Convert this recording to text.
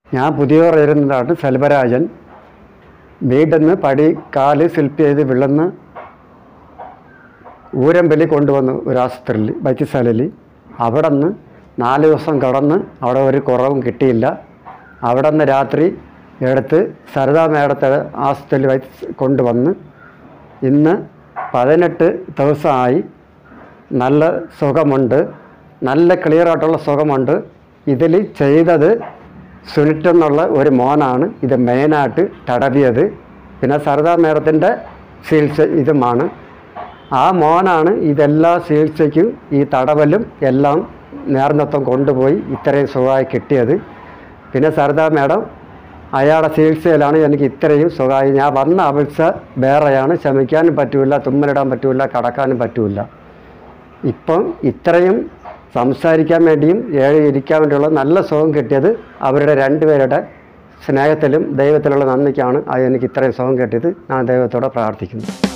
ഞാൻ പുതിയ ഇരുന്നതാണ് സെൽവരാജൻ വീട്ടിൽ നിന്ന് പടി കാല് സ്ലിപ്പ് ചെയ്ത് വിളന്ന് ഊരമ്പലി കൊണ്ടുവന്നു ഒരു ആശുപത്രിയിൽ വൈദ്യശാലയിൽ അവിടെ നിന്ന് നാല് ദിവസം കടന്ന് അവിടെ ഒരു കുറവും കിട്ടിയില്ല അവിടെ നിന്ന് രാത്രി എടുത്ത് സരിതാ മേടത്തെ ആശുപത്രിയിൽ വൈദ്യ കൊണ്ടുവന്ന് ഇന്ന് പതിനെട്ട് ദിവസമായി നല്ല സുഖമുണ്ട് നല്ല ക്ലിയർ ആയിട്ടുള്ള സുഖമുണ്ട് ഇതിൽ ചെയ്തത് സുനിറ്റ് എന്നുള്ള ഒരു മോനാണ് ഇത് മെയിനായിട്ട് തടവിയത് പിന്നെ സരിതാ മേഡത്തിൻ്റെ ചികിത്സ ഇതുമാണ് ആ മോനാണ് ഇതെല്ലാ ചികിത്സയ്ക്കും ഈ തടവലും എല്ലാം നേർന്നത്വം കൊണ്ടുപോയി ഇത്രയും സുഖമായി കിട്ടിയത് പിന്നെ സരിതാ മേഡം അയാളുടെ ചികിത്സയിലാണ് എനിക്ക് ഇത്രയും സുഖമായി ഞാൻ വന്ന അപേക്ഷ വേറെയാണ് ശമിക്കാനും പറ്റൂല തുമ്മലിടാൻ പറ്റൂല കടക്കാനും പറ്റൂല ഇപ്പം ഇത്രയും സംസാരിക്കാൻ വേണ്ടിയും ഏഴ് ഇരിക്കാൻ വേണ്ടിയുള്ള നല്ല സുഖം കിട്ടിയത് അവരുടെ രണ്ടുപേരുടെ സ്നേഹത്തിലും ദൈവത്തിലുള്ള നന്ദിക്കാണ് അത് എനിക്ക് ഇത്രയും സുഖം കിട്ടിയത് ഞാൻ ദൈവത്തോടെ പ്രാർത്ഥിക്കുന്നു